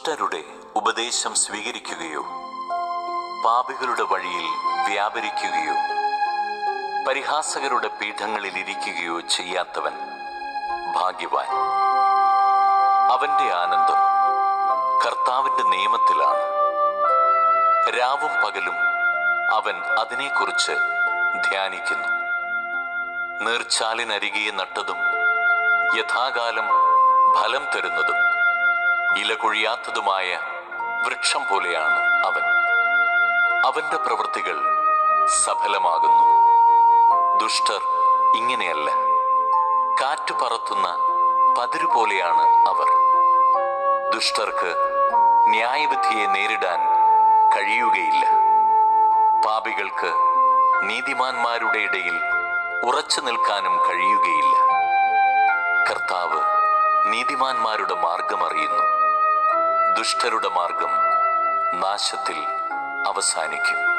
ദുഷ്ടരുടെ ഉപദേശം സ്വീകരിക്കുകയോ പാപികളുടെ വഴിയിൽ വ്യാപരിക്കുകയോ പരിഹാസകരുടെ പീഠങ്ങളിൽ ഇരിക്കുകയോ ചെയ്യാത്തവൻ ഭാഗ്യവാൻ അവന്റെ ആനന്ദം കർത്താവിന്റെ നിയമത്തിലാണ് രാവും പകലും അവൻ അതിനെക്കുറിച്ച് ധ്യാനിക്കുന്നു നീർച്ചാലിനരികെ നട്ടതും യഥാകാലം ഫലം തരുന്നതും ഇല കൊഴിയാത്തതുമായ വൃക്ഷം പോലെയാണ് അവൻ അവന്റെ പ്രവൃത്തികൾ സഫലമാകുന്നു ദുഷ്ടർ ഇങ്ങനെയല്ല കാറ്റു പറത്തുന്ന പതിരു പോലെയാണ് അവർ ദുഷ്ടർക്ക് ന്യായവിധിയെ നേരിടാൻ കഴിയുകയില്ല പാപികൾക്ക് നീതിമാന്മാരുടെ ഇടയിൽ ഉറച്ചു നിൽക്കാനും കഴിയുകയില്ല കർത്താവ് നീതിമാന്മാരുടെ മാർഗം അറിയുന്നു ദുഷ്ടരുടെ മാർഗം നാശത്തിൽ അവസാനിക്കും